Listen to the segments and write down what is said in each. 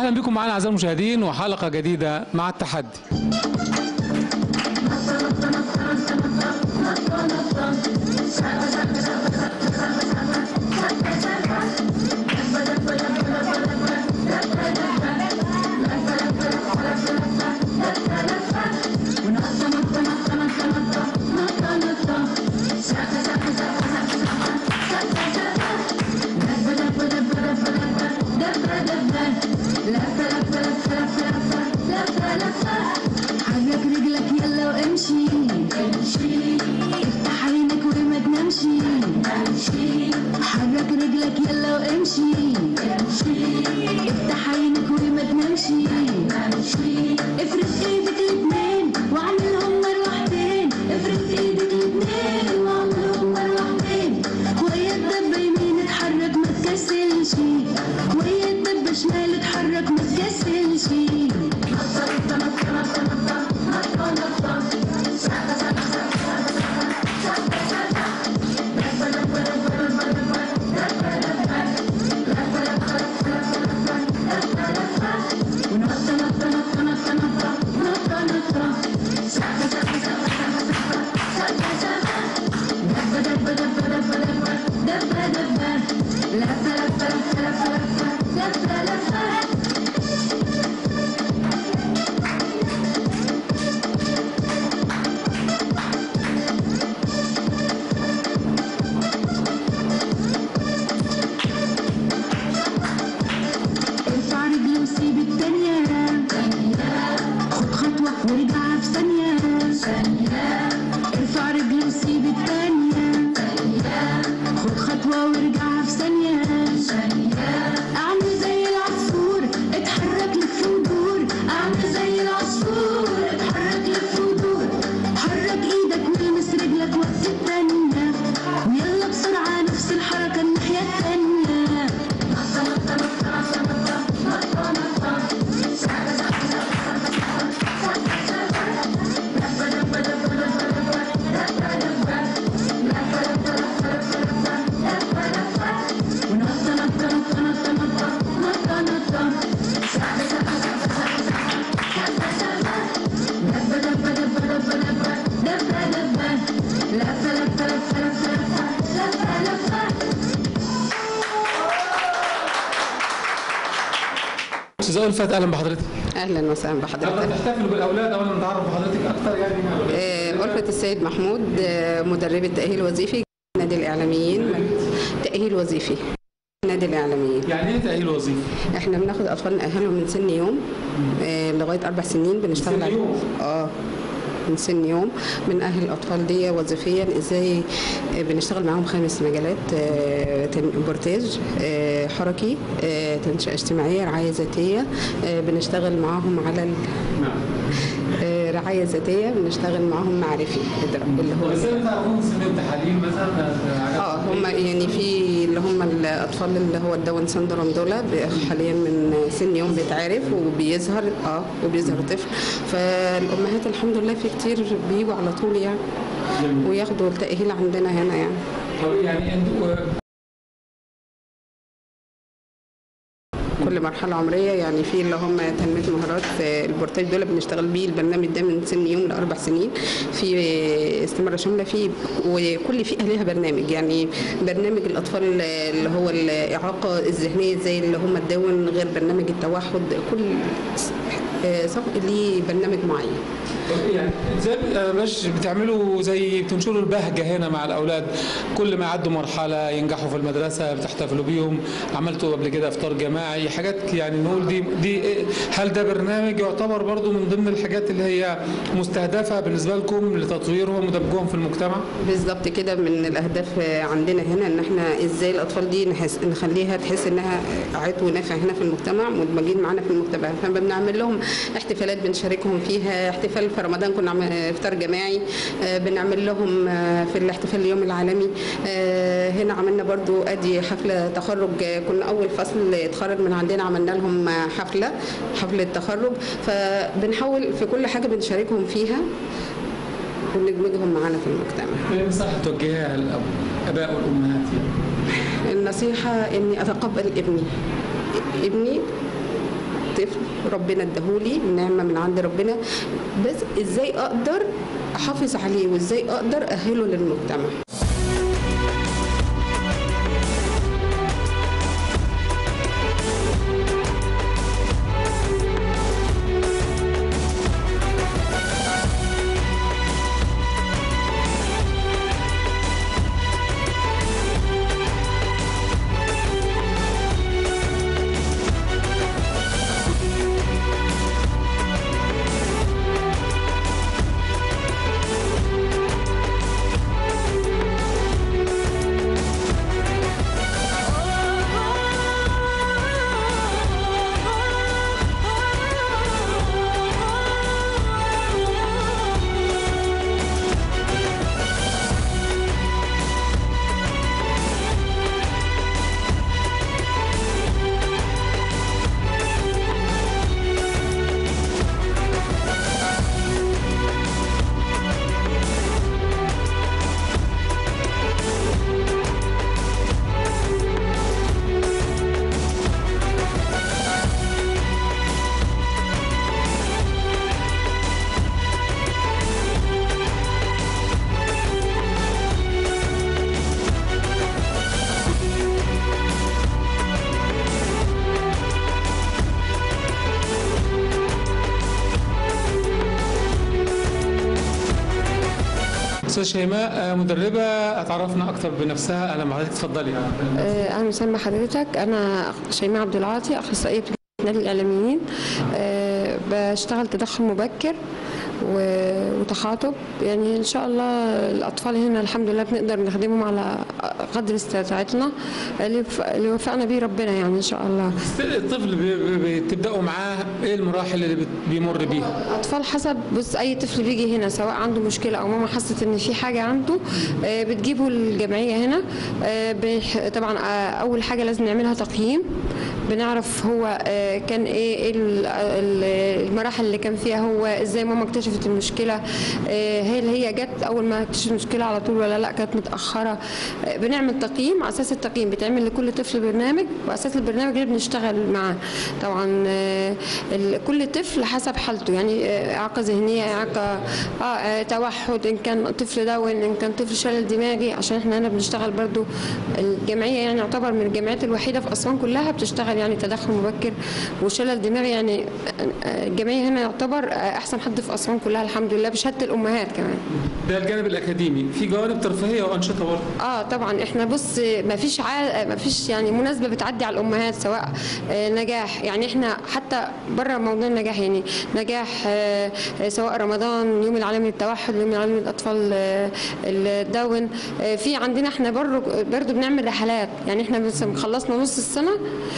اهلا بكم معنا اعزائي المشاهدين وحلقه جديده مع التحدي حرك رجلك يلا وامشي امشي افتح عينك وما تنامشي امشي حرك رجلك يلا وامشي امشي افتح عينك وما تنامشي امشي افرد ايدك الاتنين واعملهم مروحتين افرد ايدك الاتنين واعملهم مروحتين ويا الدب يمين اتحرك ما تكسلش ويا الدب شمال اتحرك ما تكسلش ونط نط نط نط نط نط نط سقف سقف سقف سقف سقف دب دب دب دب دب دب دب لف لف لف لف لف لف لف ارفع رجلي وسيب التانية خد خطوة وارجع في ثانية ارفع رجلي وسيب التانية خد خطوة وارجع في ثانية اعمل زي العصفور اتحرك لف ودور اعمل زي العصفور اتحرك لف ودور حرك ايدك والمس رجلك وقت التانية ويلا بسرعة نفس الحركة الناحية التانية ونط نط نط نط نط نط نط سقف سقف سقف سقف سقف دب دب دب دب دب دب دب لف لف لف لف لف لف لف استاذه الفت اهلا بحضرتك اهلا وسهلا بحضرتك تحتفلوا بالاولاد اولا نتعرف بحضرتك اكتر يعني آه، ألفة السيد محمود آه، مدربة تأهيل وظيفي نادي الإعلاميين تأهيل وظيفي نادي الإعلاميين يعني ايه تاهيل وظيفي؟ احنا بناخد أطفال نأهلهم من سن يوم آه، لغاية أربع سنين بنشتغل سن على- يوم؟ اه من سن يوم بنأهل الأطفال دي وظيفيا ازاي آه، بنشتغل معاهم خمس مجالات آه، تن- بورتاج آه، حركي آه، تنشئة اجتماعية رعاية ذاتية آه، بنشتغل معاهم على ال- نعم آه، رعاية ذاتية بنشتغل معاهم معرفي اللي هو بس انت تعرفون سن التحاليل مثلا حاجات اه هم يعني في اللي هم الاطفال اللي هو الداون سندروم دول ب- حاليا من سن يوم بيتعرف وبيظهر اه وبيظهر طفل فالامهات الحمد لله في كتير بيجوا على طول يعني جميل. وياخدوا التاهيل عندنا هنا يعني طب يعني انتوا كل مرحله عمريه يعني في اللي هم تنميه مهارات آه، البورتاج دول بنشتغل بيه البرنامج ده من سن يوم لاربع سنين في آه، استماره شامله فيه وكل فئه ليها برنامج يعني برنامج الاطفال اللي هو الاعاقه الذهنيه زي اللي هم الداون غير برنامج التوحد كل آه، صف ليه برنامج معين يعني ازاي آه، باش بتعملوا زي بتنشروا البهجه هنا مع الاولاد كل ما يعدوا مرحله ينجحوا في المدرسه بتحتفلوا بيهم عملتوا قبل كده افطار جماعي حاجات يعني نقول دي دي إيه؟ هل ده برنامج يعتبر برضو من ضمن الحاجات اللي هي مستهدفه بالنسبه لكم لتطويرهم ودمجهم في المجتمع؟ بالظبط كده من الاهداف عندنا هنا ان احنا ازاي الاطفال دي نحس نخليها تحس انها عضو نافع هنا في المجتمع مدمجين معانا في المجتمع فبنعمل لهم احتفالات بنشاركهم فيها احتفال في رمضان كنا عم- افطار جماعي آه، بنعمل لهم آه، في الاحتفال اليوم العالمي آه، هنا عملنا برضو ادي حفله تخرج آه، كنا اول فصل اتخرج من عندنا عملنا لهم آه، حفله حفله تخرج فبنحاول في كل حاجه بنشاركهم فيها وندمجهم معانا في المجتمع ايه نصيحه توجهها للاباء والامهات يعني؟ النصيحة إني أتقبل ابني ابني طفل ربنا اداهولي نعمه من عند ربنا بس ازاي اقدر احافظ عليه وازاي اقدر اهله للمجتمع استاذ شيماء آه، مدربه اتعرفنا اكتر بنفسها اهلا بحضرتك اتفضلي آه، اهلا وسهلا بحضرتك انا شيماء عبد العاطي اخصائيه نادي الاعلاميين آه، بشتغل تدخل مبكر و- وتخاطب يعني ان شاء الله الاطفال هنا الحمد لله بنقدر نخدمهم على قدر استطاعتنا اللي وف- اللي وفقنا بيه ربنا يعني ان شاء الله الطفل بي- بي- بتبداوا معاه ايه المراحل اللي بت- بيمر بيها اطفال حسب بص اي طفل بيجي هنا سواء عنده مشكله او ماما حست ان في حاجه عنده آه، بتجيبه الجمعيه هنا آه، بنح- طبعا آه، اول حاجه لازم نعملها تقييم بنعرف هو آه، كان ايه إيه ال- ال- المراحل اللي كان فيها هو ازاي ماما اكتشفت المشكله آه، هل هي جت اول ما اكتشفت المشكله على طول ولا لا كانت متاخره آه، بنعمل تقييم على اساس التقييم بيتعمل لكل طفل برنامج واساس البرنامج اللي بنشتغل معاه طبعا آه، ال- كل طفل حسب حالته يعني آه، اعاقه ذهنيه اعاقه آه، آه توحد ان كان طفل داون ان كان طفل شلل دماغي عشان احنا هنا بنشتغل برضو الجمعيه يعني يعتبر من الجمعيات الوحيده في اسوان كلها بتشتغل يعني تدخل مبكر وشلل دماغي يعني آه، الجمعيه هنا يعتبر آه، احسن حد في اسوان كلها الحمد لله بشهاده الامهات كمان ده الجانب الاكاديمي في جوانب ترفيهيه وانشطه برضه اه طبعا احنا بص ما فيش عا... ما فيش يعني مناسبه بتعدي على الامهات سواء آه نجاح يعني احنا حتى بره موضوع النجاح يعني نجاح آه آه، سواء رمضان يوم العالمي للتوحد يوم العالمي للاطفال آه الداون آه في عندنا احنا برضه برضه بنعمل رحلات يعني احنا بس خلصنا نص السنه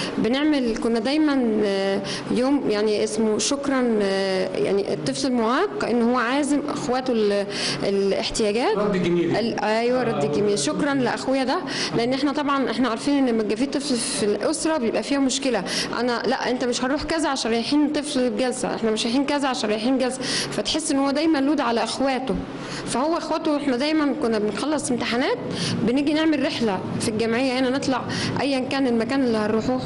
بنعمل كنا دايما آه، يوم يعني اسمه شكرا آه، يعني الطفل المعاق ان هو عازم اخواته ال- الاحتياجات رد جميل ال- ايوه رد جميل شكرا لاخويا ده لان احنا طبعا احنا عارفين ان لما يبقى في طفل في الاسره بيبقى فيها مشكله انا لا انت مش هنروح كذا عشان رايحين طفل بجلسه احنا مش رايحين كذا عشان رايحين جلسه فتحس ان هو دايما لود على اخواته فهو اخواته احنا دايما كنا بنخلص امتحانات بنيجي نعمل رحله في الجمعيه هنا نطلع ايا كان المكان اللي هنروحوه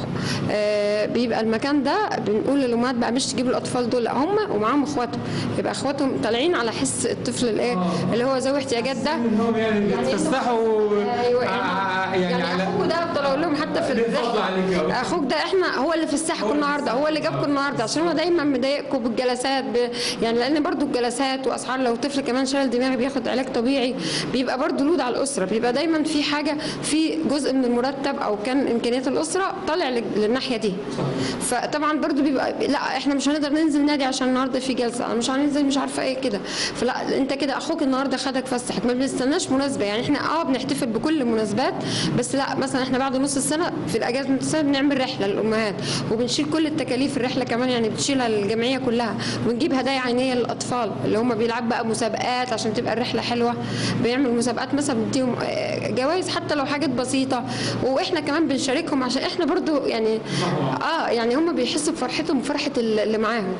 آه بيبقى المكان ده بنقول للامهات بقى مش تجيبوا الاطفال دول لا هم ومعاهم اخواتهم يبقى اخواتهم طالعين على حس الطفل الايه اللي هو ذوي احتياجات ده انهم يعني بتفسحوا ايوه ع- يعني, يعني على اخوك ده افضل اقول لهم حتى في ليه فضل عليك أوي. الرحله اخوك ده احنا هو اللي فسحكم النهارده هو اللي جابكم النهارده عشان هو دايما مضايقكم بالجلسات ب... يعني لان برضو الجلسات واسعار لو طفل كمان شلل دماغي بياخد علاج طبيعي بيبقى برضو لود على الاسره بيبقى دايما في حاجه في جزء من المرتب او كان امكانيات الاسره طالع لل- للناحيه دي فطبعا برضو بيبقى لا احنا مش هنقدر ننزل نادي عشان النهارده في جلسه أنا مش هننزل مش عارفه ايه كده فلا انت كده اخوك النهارده خدك فسحك ما بنستناش مناسبه يعني احنا اه بنحتفل بكل المناسبات بس لا مثلا احنا بعد نص السنه في الاجازه من السنه بنعمل رحله للامهات وبنشيل كل التكاليف الرحله كمان يعني بتشيلها الجمعيه كلها ونجيب هدايا عينيه للاطفال اللي هم بيلعبوا بقى مسابقات عشان تبقى الرحله حلوه بيعمل مسابقات مثلا بنديهم آه، جوائز حتى لو حاجات بسيطه واحنا كمان بنشاركهم عشان احنا برضو يعني اه يعني هم بيحسوا بفرحتهم وفرحه اللي معاهم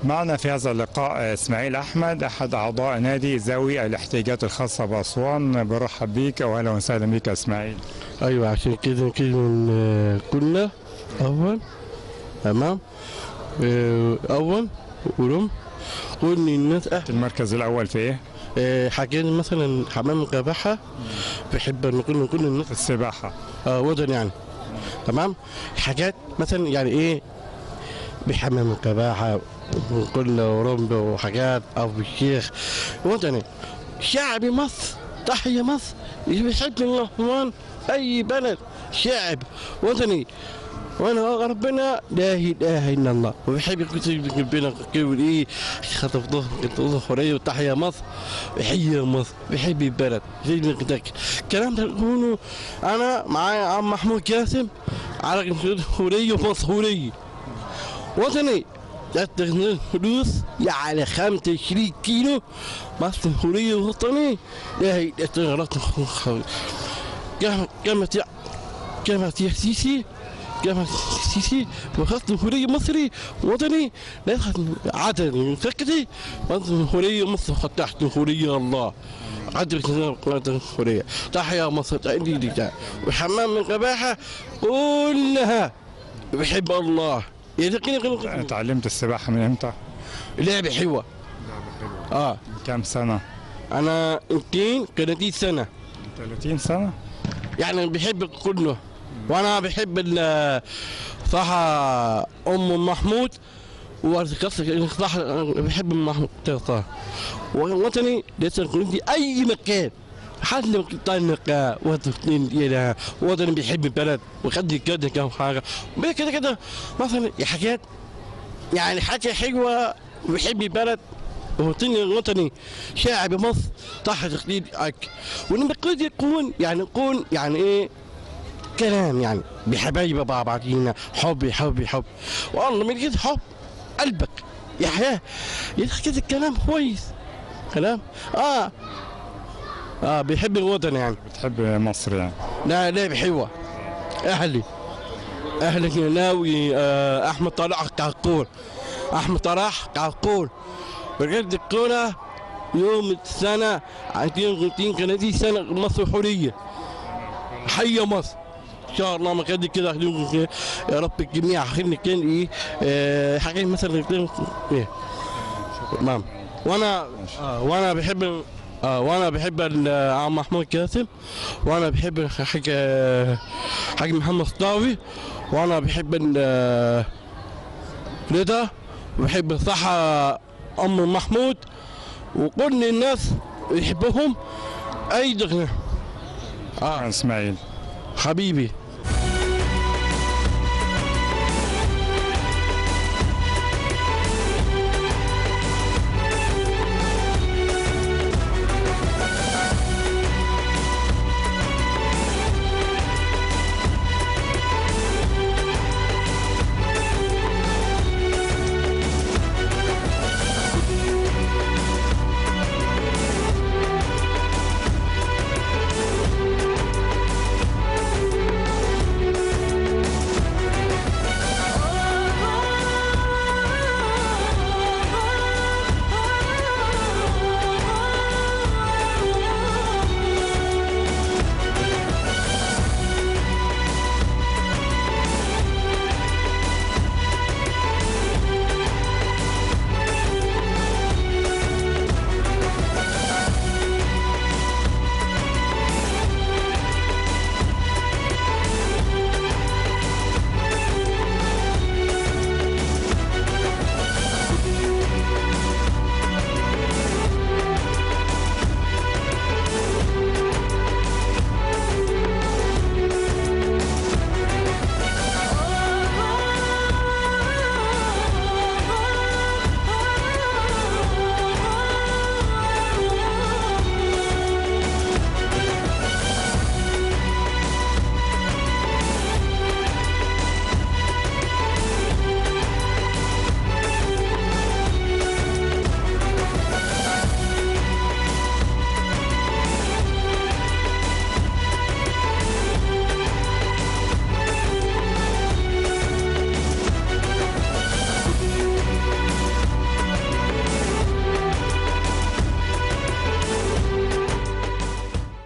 معنا في هذا اللقاء اسماعيل احمد احد اعضاء نادي ذوي الاحتياجات الخاصه باسوان برحب بيك واهلا وسهلا بك يا اسماعيل ايوه عشان كده كده من- كنا اول تمام آه، اول ورم كل الناس أه المركز الاول في ايه؟ آه، حاجات مثلا حمام القباحة بحب ان كل كل الناس في السباحه آه وطن يعني تمام حاجات مثلا يعني ايه بحمام القباحة وكل رمب وحاجات او بالشيخ وطني شعب مصر تحيا مصر بيحب الرحمن اي بلد شعب وطني وانا ربنا لا اله الا الله وبحب يكتب ربنا يقول ايه خطف ظهر ظهر حريه وتحيا مصر وحيا مصر بحب البلد زي ما قلت لك الكلام ده يقولوا انا معايا عم محمود جاسم على حريه ومصر حريه وطني تستخدم فلوس يعني 25 كيلو مصر حريه وطني لا هي غلط كما كما كما سيسي كما سيسي وخط هورية مصري وطني لا يخد عدد مسكتي مصر هورية مصر خد تحت هورية الله عدد قناة هورية تحيا مصر تأدي دي وحمام من قباحة كلها بحب الله يتقين اتعلمت السباحه من امتى؟ لعبة حلوة اه كم سنه؟ انا يمكن 30 سنة 30 سنه؟ يعني بحب كله وانا بحب ال- صح ام محمود وقصة صح بحب ام محمود صح وطني لسه عندي اي مكان حد لو طنقة وطنين إلى وطني بيحب البلد وخد كده كم حاجة كده كده مثلا حاجات يعني حاجة حلوة وبيحب البلد وطني وطني شاعب مصر تحت تقليد أك ولما قد يكون يعني يكون يعني ايه كلام يعني بحبايب مع بعضينا حب حب حب والله من كده حب قلبك يا حياه يا كده الكلام كويس كلام اه اه بيحب الوطن يعني بتحب مصر يعني لا لا حلوة اهلي اهلك ناوي آه احمد طلع كعقول احمد طلع كعقول بجد الكورة يوم السنة 2050 كان دي سنة مصر حرية حية مصر ان شاء الله ما كان كده أخليكم كده. يا رب الجميع خلينا كان ايه آه حاجات مثلا ايه تمام وانا آه وانا بحب آه وانا بحب ال- عم محمود كاسم وانا بحب حاج آه، حاج محمد صاوي وانا بحب ال- رضا وبحب صح ام محمود وكل الناس يحبهم ايضا اه اسماعيل حبيبي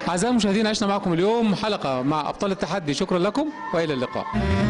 اعزائي المشاهدين عشنا معكم اليوم حلقه مع ابطال التحدي شكرا لكم والى اللقاء